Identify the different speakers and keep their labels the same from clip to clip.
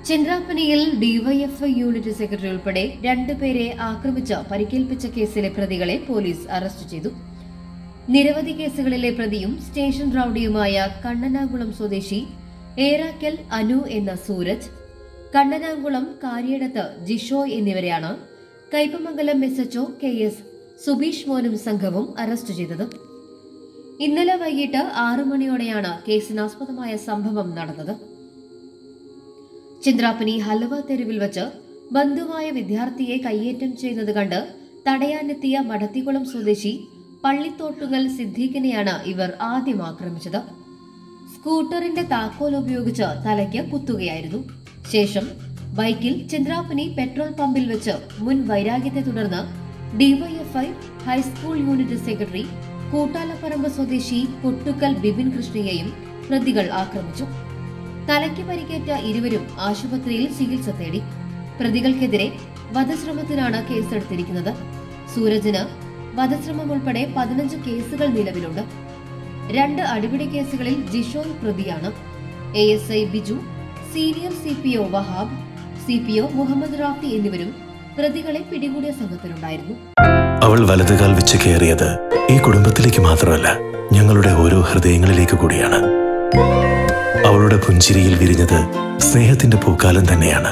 Speaker 1: ചന്ദ്രാപ്പനിയിൽ DYFI unit secretary ഉൾപ്പെടെ രണ്ടുപേരെ ആക്രമിച്ച് പരിക്കേൽപ്പിച്ച കേസിലെ പ്രതികളെ പോലീസ് അറസ്റ്റ് ചെയ്തു നിരവധി കേസുകളിലെ പ്രതിയും സ്റ്റേഷൻ റൌഡിയുമായ കണ്ണനാകുളം സ്വദേശി ഏറാക്കൽ അനു എന്ന സൂരജ് കണ്ണനാകുളം കാര്യടത്ത് ജിഷോയ് എന്നിവരെയാണ് Kaipamangalam S HO K S Subeesh മോനും സംഘവും അറസ്റ്റ് ചെയ്തത് ഇന്നലെ വൈകിട്ട് ആറു മണിയോടെയാണ് കേസിനാസ്പദമായ സംഭവം നടന്നത് ചന്ദ്രാപ്പനി ഹലുവ തെരുവിൽ വച്ച് ബന്ധുവായ വിദ്യാർത്ഥിയെ കയ്യേറ്റം ചെയ്യുന്നത് കണ്ട് തടയാനെത്തിയ മടത്തിക്കുളം സ്വദേശി പള്ളിത്തോട്ടുങ്ങൽ സിദ്ദീഖിനെയാണ് ഇവർ ആദ്യം ആക്രമിച്ചത് സ്കൂട്ടറിന്റെ താക്കോൽ ഉപയോഗിച്ച് തലയ്ക്ക് കുത്തുകയായിരുന്നു ശേഷം ബൈക്കിൽ ചന്ദ്രാപ്പനി പെട്രോൾ പമ്പിൽ വെച്ച് മുൻ വൈരാഗ്യത്തെ തുടർന്ന് DYFI high school unit secretary Koottalapparambu സ്വദേശി കൊട്ടുക്കൽ ബിപിൻ കൃഷ്ണയെയും പ്രതികൾ ആക്രമിച്ചു തലയ്ക്ക് പരിക്കേറ്റ ഇരുവരും ആശുപത്രിയിൽ ചികിത്സ തേടി പ്രതികൾക്കെതിരെ വധശ്രമത്തിനാണ് കേസെടുത്തിരിക്കുന്നത് സൂരജിന് വധശ്രമം ഉൾപ്പെടെ പതിനഞ്ച് കേസുകൾ നിലവിലുണ്ട് രണ്ട് അടിപിടി കേസുകളിൽ ജിഷോയ് പ്രതിയാണ് A S I Biju senior C P O Wahab C P O Muhammad Rafi എന്നിവരും പ്രതികളെ പിടികൂടിയ സംഘത്തിലുണ്ടായിരുന്നു
Speaker 2: അവൾ വലതുകാൽ വെച്ച് കയറിയത് ഈ കുടുംബത്തിലേക്ക് മാത്രമല്ല ഞങ്ങളുടെ ഓരോ ഹൃദയങ്ങളിലേക്ക് കൂടിയാണ് അവളുടെ പുഞ്ചിരിയിൽ വിരിഞ്ഞത് സ്നേഹത്തിന്റെ പൂക്കാലം തന്നെയാണ്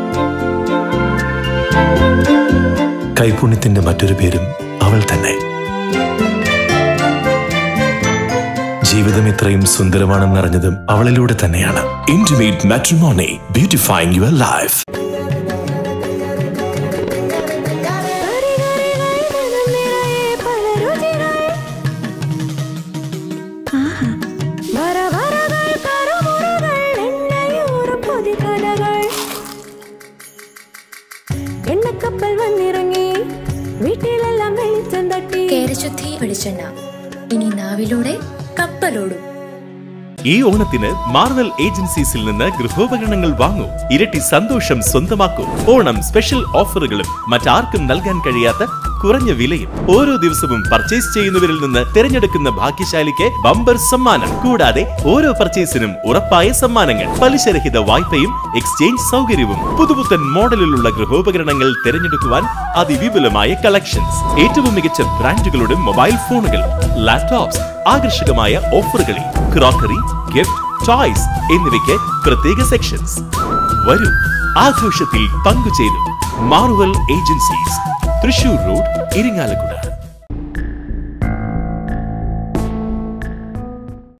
Speaker 2: കൈപുണ്യത്തിന്റെ മറ്റൊരു പേരും അവൾ തന്നെ ജീവിതം ഇത്രയും സുന്ദരമാണെന്നറിഞ്ഞതും അവളിലൂടെ തന്നെയാണ് intimate matrimony beautifying your life
Speaker 3: എണ്ണക്കപ്പൽ വന്നിറങ്ങി വീട്ടിലെല്ലാം വെളിച്ചം തട്ടി
Speaker 4: കേരശുദ്ധി വെളിച്ചെണ്ണ ഇനി നാവിലൂടെ കപ്പലോടും
Speaker 5: ഈ ഓണത്തിന് മാർവൽ ഏജൻസീസിൽ നിന്ന് ഗൃഹോപകരണങ്ങൾ വാങ്ങൂ ഇരട്ടി സന്തോഷം സ്വന്തമാക്കൂ ഓണം സ്പെഷ്യൽ ഓഫറുകളും മറ്റാർക്കും നൽകാൻ കഴിയാത്ത കുറഞ്ഞ വിലയും ഓരോ ദിവസവും പർച്ചേസ് ചെയ്യുന്നവരിൽ നിന്ന് തിരഞ്ഞെടുക്കുന്ന ഭാഗ്യശാലിക്ക് ബമ്പർ സമ്മാനം കൂടാതെ ഓരോ പർച്ചേസിനും ഉറപ്പായ സമ്മാനങ്ങൾ പലിശരഹിത വായ്പയും എക്സ്ചേഞ്ച് സൗകര്യവും പുതുപുത്തൻ മോഡലിലുള്ള ഗൃഹോപകരണങ്ങൾ തിരഞ്ഞെടുക്കുവാൻ അതിവിപുലമായ കളക്ഷൻസ് ഏറ്റവും മികച്ച ബ്രാൻഡുകളുടെ മൊബൈൽ ഫോണുകൾ ലാപ്ടോപ്സ് ആകർഷകമായ ഓഫറുകളിൽ ക്രോക്കറി ഗിഫ്റ്റ് ടോയ്സ് എന്നിവയ്ക്ക് പ്രത്യേക സെക്ഷൻസ് വരൂ ആഘോഷത്തിൽ പങ്കുചേരും Marvel agencies Thrissur road Irinjalakuda